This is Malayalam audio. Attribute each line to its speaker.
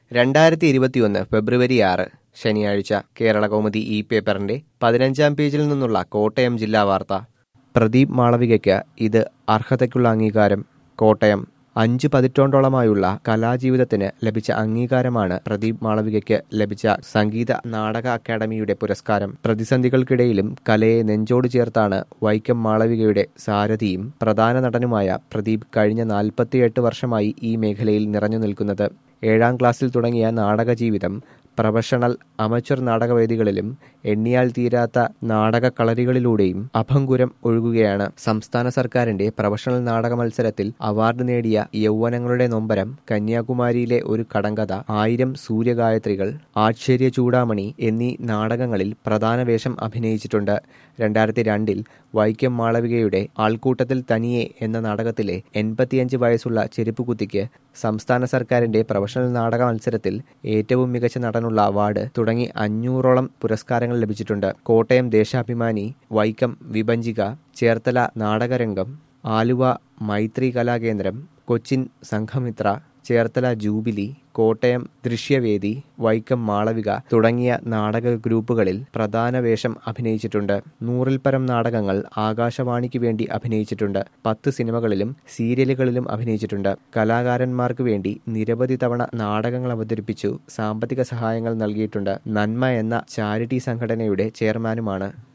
Speaker 1: രണ്ടായിരത്തി ഇരുപത്തിയൊന്ന് ഫെബ്രുവരി ആറ് ശനിയാഴ്ച കേരള കൗമുദി ഇ പേപ്പറിന്റെ പതിനഞ്ചാം പേജിൽ നിന്നുള്ള കോട്ടയം ജില്ലാ വാർത്ത പ്രദീപ് മാളവികയ്ക്ക് ഇത് അർഹതയ്ക്കുള്ള അംഗീകാരം കോട്ടയം അഞ്ച് പതിറ്റാണ്ടോളമായുള്ള കലാജീവിതത്തിന് ലഭിച്ച അംഗീകാരമാണ് പ്രദീപ് മാളവികയ്ക്ക് ലഭിച്ച സംഗീത നാടക അക്കാദമിയുടെ പുരസ്കാരം പ്രതിസന്ധികൾക്കിടയിലും കലയെ നെഞ്ചോട് ചേർത്താണ് വൈക്കം മാളവികയുടെ സാരഥിയും പ്രധാന നടനുമായ പ്രദീപ് കഴിഞ്ഞ നാൽപ്പത്തിയെട്ട് വർഷമായി ഈ മേഖലയിൽ നിറഞ്ഞു നിൽക്കുന്നത് ഏഴാം ക്ലാസ്സിൽ തുടങ്ങിയ നാടക ജീവിതം പ്രൊഫഷണൽ അമച്വർ നാടകവേദികളിലും എണ്ണിയാൽ തീരാത്ത നാടക കളരികളിലൂടെയും അഭംഗുരം ഒഴുകുകയാണ് സംസ്ഥാന സർക്കാരിന്റെ പ്രൊഫഷണൽ നാടക മത്സരത്തിൽ അവാർഡ് നേടിയ യൗവനങ്ങളുടെ നൊമ്പരം കന്യാകുമാരിയിലെ ഒരു കടങ്കഥ ആയിരം സൂര്യഗായത്രികൾ ആശ്ചര്യ ചൂടാമണി എന്നീ നാടകങ്ങളിൽ പ്രധാന വേഷം അഭിനയിച്ചിട്ടുണ്ട് രണ്ടായിരത്തി രണ്ടിൽ വൈക്കം മാളവികയുടെ ആൾക്കൂട്ടത്തിൽ തനിയെ എന്ന നാടകത്തിലെ എൺപത്തിയഞ്ച് വയസ്സുള്ള ചെരുപ്പുകുത്തിക്ക് സംസ്ഥാന സർക്കാരിന്റെ പ്രൊഫഷണൽ നാടക മത്സരത്തിൽ ഏറ്റവും മികച്ച നടനുള്ള അവാർഡ് തുടങ്ങി അഞ്ഞൂറോളം പുരസ്കാരങ്ങൾ ലഭിച്ചിട്ടുണ്ട് കോട്ടയം ദേശാഭിമാനി വൈക്കം വിഭജിക ചേർത്തല നാടകരംഗം ആലുവ മൈത്രി കലാകേന്ദ്രം കൊച്ചിൻ സംഘമിത്ര ചേർത്തല ജൂബിലി കോട്ടയം ദൃശ്യവേദി വൈക്കം മാളവിക തുടങ്ങിയ നാടക ഗ്രൂപ്പുകളിൽ പ്രധാന വേഷം അഭിനയിച്ചിട്ടുണ്ട് നൂറിൽ പരം നാടകങ്ങൾ ആകാശവാണിക്ക് വേണ്ടി അഭിനയിച്ചിട്ടുണ്ട് പത്ത് സിനിമകളിലും സീരിയലുകളിലും അഭിനയിച്ചിട്ടുണ്ട് കലാകാരന്മാർക്ക് വേണ്ടി നിരവധി തവണ നാടകങ്ങൾ അവതരിപ്പിച്ചു സാമ്പത്തിക സഹായങ്ങൾ നൽകിയിട്ടുണ്ട് നന്മ എന്ന ചാരിറ്റി സംഘടനയുടെ ചെയർമാനുമാണ്